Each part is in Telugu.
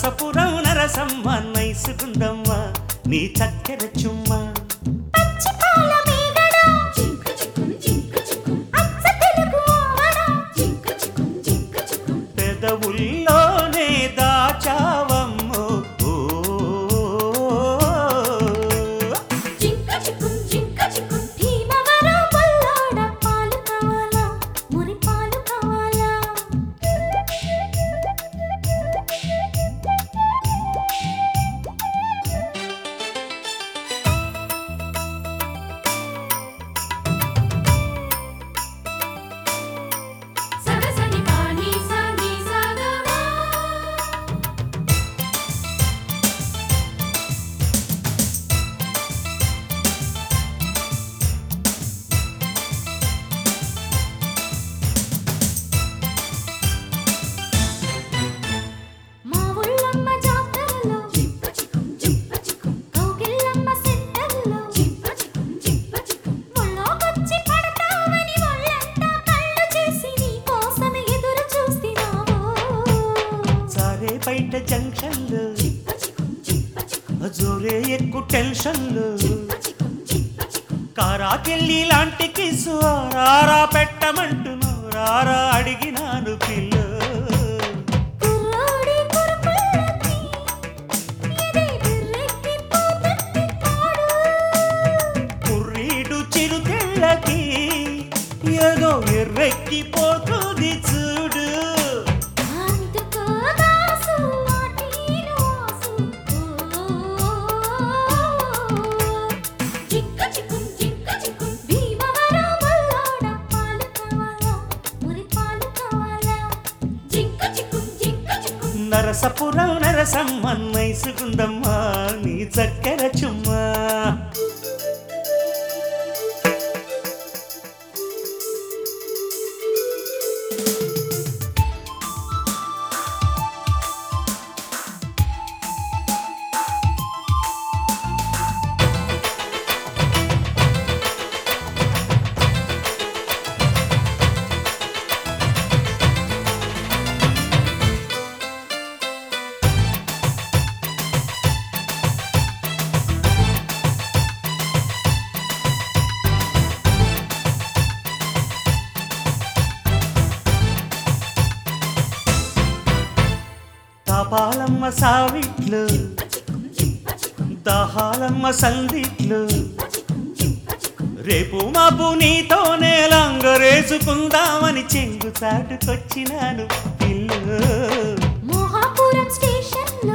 నరసపురం నరసమ్మ నైసుకుందమ్మ నీ చక్కెర చుమ్మ పచ్చిపాల మీగడ అచ్చ తెలుగు ఆవడ పెదవుల్లోనే దాచావమ్మో ఓ. భీమవరం బుల్లోడ పాలు కావాలా మురి పాలు కావాలా సగసని పాని సని సగమా మా ఊళ్ళమ్మ జాతరలో కౌగిళ్ళమ్మ సెంటర్లో ముళ్ళోకొచ్చి పడతావని ఒళ్ళంతా కళ్ళు చేసి నీ కోసం ఎదురు చూస్తున్నావు సారే బయట జంక్షన్లు జోరే ఎక్కు టెన్షన్లు కారాకెళ్ళి లాంటి కిసు రారా పెట్టమంటును రారా అడిగినాను పిల్లు కుర్రోడి కురుకుళ్ళకి ఎదే బిర్రెక్కి పోతుంది కాడు కుర్రీడు చిరుతిళ్ళకి ఏదో ఎర్రెక్కిపోతుంది చూడు అందుకో దాసు వాటిను ఆసు చిక్క చిక్కుం చిక్క చిక్కుం భీమవరం బుల్లోడ పాలు కావాలా మురి పాలు కావాలా చిక్క చిక్కుం చిక్క చిక్కుం నరసపురం నరసమ్మ నైసుకుందమ్మా నీ చక్కెర చుమ్మా తాపాలమ్మ సావిట్లు దాహాలమ్మ సందిట్లు రేపు మాపు నీతోనే లంగరేసుకుందామని చెంగు చాటుకొచ్చినాను పిల్లు మోహాపురం స్టేషన్లో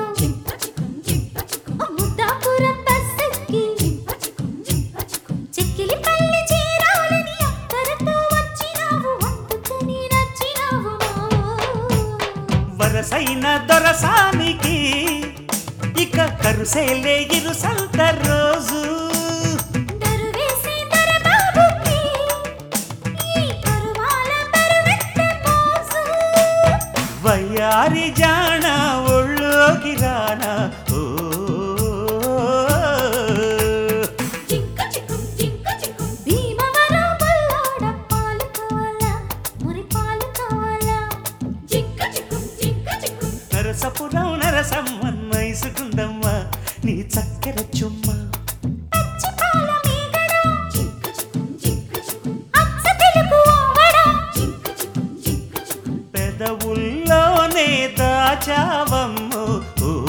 ముద్దాపురం బస్ ఎక్కి చిక్కిలిపల్లి చేరాలని అక్కరతో వచ్చినావు అందుకని నచ్చినావు మావో వరసైన దొరసానికి ఇక కరుసేలే ఇరుసంత రోజు దరువేసి దరబాబుకి ఈ కరువాల బరువెత్త మోజు వయ్యారి జాణ ఒళ్ళోకి రానా ఓ జింక చిక్కుం జింక చిక్కుం భీమవరం బుల్లోడ పాలు కావాలా మురి పాలు కావాలా జింక చిక్కుం జింక చిక్కుం నరసపురం నరసమ్మ నైసుకుందమ్మా నీ చక్కెర చుమ్మ పచ్చిపాల మీగడ జింక చిక్కుం జింక చిక్కుం అచ్చ తెలుగు ఆవడ జింక చిక్కుం జింక చిక్కుం పెదవుల్లోనే దాచావమ్ము ఓ